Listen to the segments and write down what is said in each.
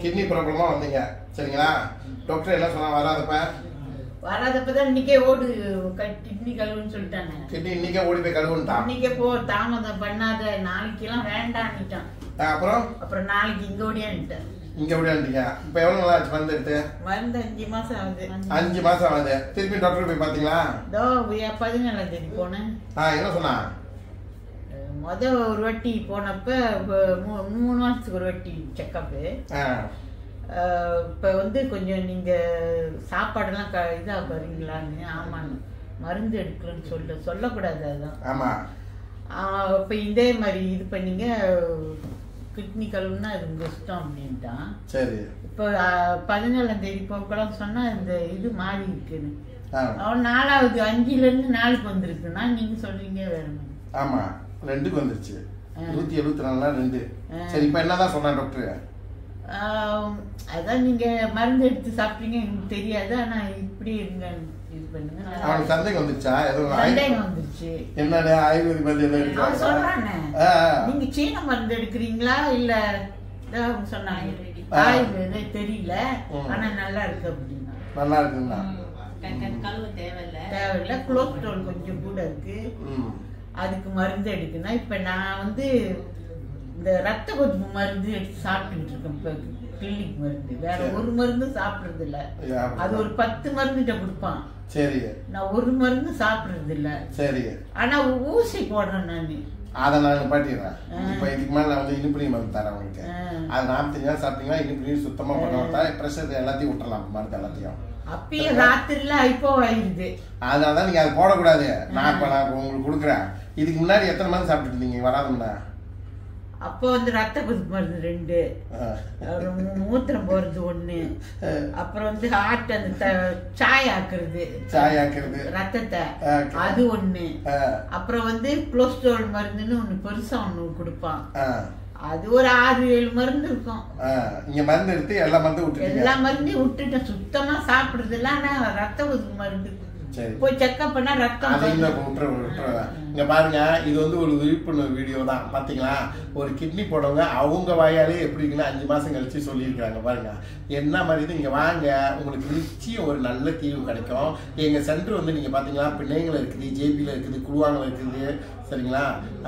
Kidney ப்ராப்ளமா வந்தீங்க சரிங்களா டாக்டர் என்ன சொன்னா வராதப்ப வராதப்பதான் இன்னைக்கே ஓடு கிட்னி கழுவுன்னு சொல்லிட்டாங்க கிட்னி இன்னைக்கே ஓடி போய் கழுவுன்ட்டான் இன்னைக்கே போ தாமதம் பண்ணாத நாளைக்கெல்லாம் வேண்டான்னுட்டான் ஆ, அப்புறம் அப்புறம் நாளைக்கு இங்க ஓடியான்ட்டேன் இங்க ஓடியாண்டீங்க இப்போ எவ்வளவு நாள் ஆச்சு வந்து எடுத்து வந்து அஞ்சு மாசம் ஆகுது அஞ்சு மாசம் ஆகுது திருப்பி டாக்டர் போய் பாத்தீங்களா இதோ வே- பதினேழாம் தேதி போனேன் ஆ என்ன சொன்னா அஹ் முத ஒரு வாட்டி போனப்ப வ- மூ- மூணு மாசத்துக்கு ஒரு வாட்டி செக்கப்பு ஆ இப்போ வந்து கொஞ்சம் நீங்க சாப்பாடெல்லாம் க இதாக வரீங்களான்னு ஆமான்னு மருந்து எடுக்கலன்னு சொல்ல சொல்லக்கூடாது அதான் ஆமா இப்போ இதே மாதிரி இது பண்ணீங்க கிட்னி கழுவுனா அது உங்க இஷ்டம் அப்படின்ட்டான் சரி இப்போ பதினேழாம் தேதி போக்கலாம் சொன்னா இந்த இது மாறி இருக்குன்னு ஆ அவன் நாலாவது அஞ்சுல இருந்து நாளுக்கு வந்திருக்குன்னா நீங்க சொல்றீங்க வேணும் ஆமா ரெண்டுக்கு வந்துருச்சு ஆ. நூத்தி எழுபத்தி நாலு நாள் ரெண்டு ஆ. சரி இப்போ என்னதான் சொன்னா டாக்டர் ஆம், அதான் நீங்க மருந்து எடுத்து சாப்பிட்டீங்க எனக்கு தெரியாது ஆனா இப்படி இருங்க இது பண்ணுங்க நல்லா அவனுக்கு சந்தேகம் வந்துச்சா எதுவும் சந்தேகம் வந்துருச்சு என்னடா ஆயுர்வேதி மருந்து எதுவும் அவன் எடுக்கிறாங்களா? சொல்றானே ஆ, ஆ. நீங்க சீன மருந்து எடுக்கிறீங்களா இல்ல இதோ அவங்க சொன்னாங்க ஆ. ஆயுர்வேத தெரியல ம். ஆனா நல்லா இருக்கு அப்படின்னா நல்லா இருக்குங்களா கழுவு தேவையில்ல தேவையில்ல கொலஸ்ட்ரால் கொஞ்சம் கூட இருக்கு ம் அதுக்கு மருந்து எடுக்கணும் இப்ப நான் வந்து இந்த ரத்த கொதிப்பு மருந்து எடுத்து சாப்பிட்டுட்டு இருக்கேன் இப்ப கிளினிக் மருந்து வேற சரி. ஒரு மருந்தும் சாப்பிடுறது இல்ல ஐயா, அது ஒரு பத்து மருந்துட்ட கொடுப்பான் சரி நான் ஒரு மருந்து சாப்பிடுறது இல்ல சரி ஆனா ஊசி போடுறேன் நானு அதை நான் நிப்பாட்டிடுறேன் ஆ. இப்போ இதுக்கு மேலே நான் வந்து இனிப்பு மருந்து தரேன் உங்களுக்கு ஆ. அது நாற்பத்தஞ்சு நாள் சாப்பிட்டீங்கன்னா இனிப்பு சுத்தமாக பண்ண வந்தா ப்ரெஷர் எல்லாத்தையும் விட்டுறலாம் மருந்து எல்லாத்தையும் அப்பயும் ராத்திரில ஐப்போ ஆயிடுது அதனால தான் நீங்கள் அதை போடக்கூடாது நான் இப்போ நான் இப்ப உங்களுக்கு கொடுக்குறேன் இதுக்கு முன்னாடி எத்தனை மருந்து சாப்பிட்டுட்டு இருந்தீங்க வராதுண்ணா அப்போ வந்து ரத்த கொதிப்பு மருந்து ரெண்டு அப்புறம் மூ- மூத்திரம் போறது ஒண்ணு அப்புறம் வந்து ஹார்ட் அந்த த- சாய் ஆக்குறது சாய் ஆக்குறது. ரத்தத்தை Okay. அது ஒண்ணு அப்புறம் வந்து கொலஸ்ட்ரால் மருந்துன்னு ஒண்ணு பெருசா ஒண்ணு கொடுப்பான் அது ஒரு ஆறு ஏழு மருந்து இருக்கும் இங்க மருந்து எடுத்து எல்லா மருந்தும் எல்லா விட்டுட்டீங்க மருந்தையும் விட்டுட்டேன் சுத்தமா சாப்பிடுறது இல்ல ஆனா ரத்த கொதிப்பு மருந்து சரி போய் செக்அப் பண்ணா ரத்தம் அதையும் வருது. நான் விட்டுற விட்டுருவேன் இங்க பாருங்க இது வந்து ஒரு விழிப்புணர்வு வீடியோ தான் பாத்தீங்களா ஒரு கிட்னி போடவங்க அவங்க வாயாலே எப்படி இருக்குன்னு அஞ்சு மாசம் கழிச்சு சொல்லியிருக்காங்க பாருங்க என்ன மாதிரி இது இங்க வாங்க உங்களுக்கு நிச்சயம் ஒரு நல்ல தீர்வு கிடைக்கும் எங்க சென்டர் வந்து நீங்க பாத்தீங்களா பிள்ளைங்கள இருக்குது ஜேபியில் இருக்குது குழுவாங்கல இருக்குது சரிங்களா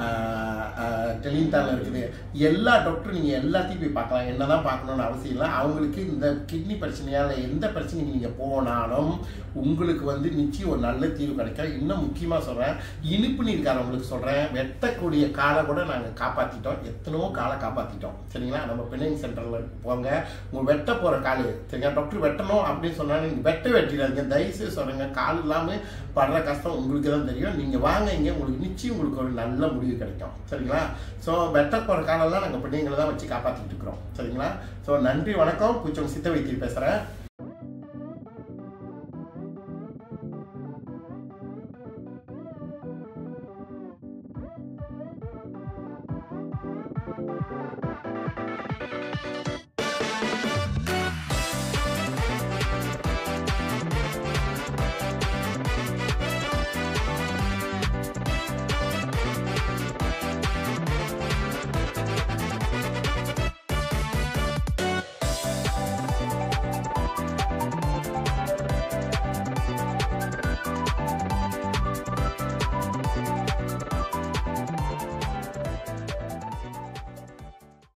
டெலிந்தால இருக்குது எல்லா டாக்டரும் நீங்க எல்லாத்தையும் போய் பார்க்கலாம் என்னதான் பார்க்கணும்னு அவசியம் இல்லை அவங்களுக்கு இந்த கிட்னி பிரச்சனையால எந்த பிரச்சனைக்கு நீங்க போனாலும் உங்களுக்கு வந்து நிச்சயம் ஒரு நல்ல தீர்வு கிடைக்கும் இன்னும் முக்கியமா சொல்றேன் இனிப்பு நீர்க்காரவங்களுக்கு சொல்றேன் வெட்டக்கூடிய காலை கூட நாங்க காப்பாத்திட்டோம் எத்தனையோ காலை காப்பாத்திட்டோம் சரிங்களா நம்ம பிள்ளைங்க சென்டர்ல போங்க உங்க வெட்ட போற காலு சரிங்களா டாக்டர் வெட்டணும் அப்படின்னு சொன்னா நீங்க வெட்ட வெட்டிடாதீங்க தயவுசெய்து சொல்றேங்க கால் இல்லாம படுற கஷ்டம் உங்களுக்கு தான் தெரியும் நீங்க வாங்க இங்க உங்களுக்கு நிச்சயம் உங்களுக்கு ஒரு நல்ல முடிவு கிடைக்கும் சரிங்களா ஸோ வெட்ட போற காலெல்லாம் நாங்க பிள்ளைங்களை தான் வச்சு காப்பாத்திட்டு இருக்கிறோம் சரிங்களா ஸோ நன்றி வணக்கம் பூச்சவங்க சித்த வைத்தியம் பேசுறேன்